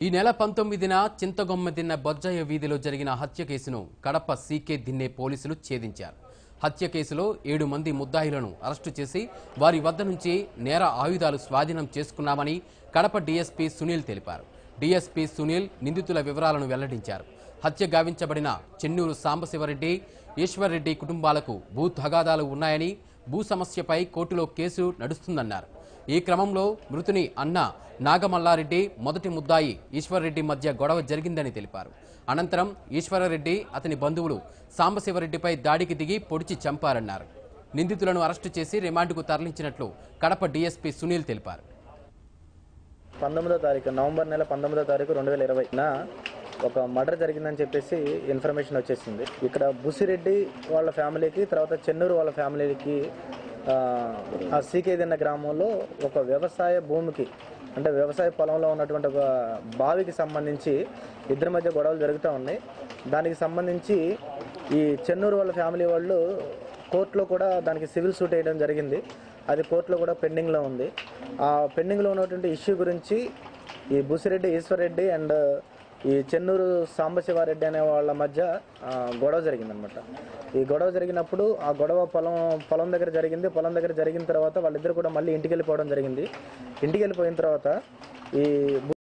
ఈ నెల పంతొమ్మిదిన చింతగొమ్మదిన్న బొజ్జయ్య వీధిలో జరిగిన హత్య కేసును కడప సీకే దిన్నే పోలీసులు ఛేదించారు హత్య కేసులో ఏడు మంది ముద్దాయిలను అరెస్టు చేసి వారి వద్ద నుంచి నేర ఆయుధాలు స్వాధీనం చేసుకున్నామని కడప డీఎస్పీ సునీల్ తెలిపారు డీఎస్పీ సునీల్ నిందితుల వివరాలను వెల్లడించారు హత్య గావించబడిన చెన్నూరు సాంబశివరెడ్డి ఈశ్వర్రెడ్డి కుటుంబాలకు భూ తగాదాలు ఉన్నాయని భూ సమస్యపై కోర్టులో కేసు నడుస్తుందన్నారు ఈ క్రమంలో మృతుని అన్న నాగమల్లారెడ్డి మొదటి ముద్దాయి ఈశ్వర్రెడ్డి మధ్య గొడవ జరిగిందని తెలిపారు అనంతరం ఈశ్వరరెడ్డి అతని బంధువులు సాంబశివరెడ్డిపై దాడికి దిగి పొడిచి చంపారన్నారు నిందితులను అరెస్టు చేసి రిమాండ్కు తరలించినట్లు కడప డీఎస్పీ సునీల్ తెలిపారు పంతొమ్మిదో తారీఖు నవంబర్ నెల పంతొమ్మిదో తారీఖు రెండు వేల ఇరవైన ఒక మర్డర్ జరిగిందని చెప్పేసి ఇన్ఫర్మేషన్ వచ్చేసింది ఇక్కడ బుసిరెడ్డి వాళ్ళ ఫ్యామిలీకి తర్వాత చెన్నూరు వాళ్ళ ఫ్యామిలీకి ఆ, ఆ సీకేదిన్న గ్రామంలో ఒక వ్యవసాయ భూమికి అంటే వ్యవసాయ పొలంలో ఉన్నటువంటి ఒక బావికి సంబంధించి ఇద్దరి మధ్య గొడవలు జరుగుతూ ఉన్నాయి దానికి సంబంధించి ఈ చెన్నూరు వాళ్ళ ఫ్యామిలీ వాళ్ళు కోర్టులో కూడా దానికి సివిల్ సూట్ వేయడం జరిగింది అది కోర్టులో కూడా పెండింగ్లో ఉంది ఆ పెండింగ్లో ఉన్నటువంటి ఇష్యూ గురించి ఈ బుసిరెడ్డి ఈశ్వర్రెడ్డి అండ్ ఈ చెన్నూరు సాంబశివారెడ్డి అనే వాళ్ళ మధ్య ఆ, గొడవ జరిగిందనమాట ఈ గొడవ జరిగినప్పుడు ఆ గొడవ పొలం పొలం దగ్గర జరిగింది పొలం దగ్గర జరిగిన తర్వాత వాళ్ళిద్దరు కూడా మళ్ళీ ఇంటికి వెళ్ళిపోవడం జరిగింది ఇంటికి వెళ్ళిపోయిన తర్వాత ఈ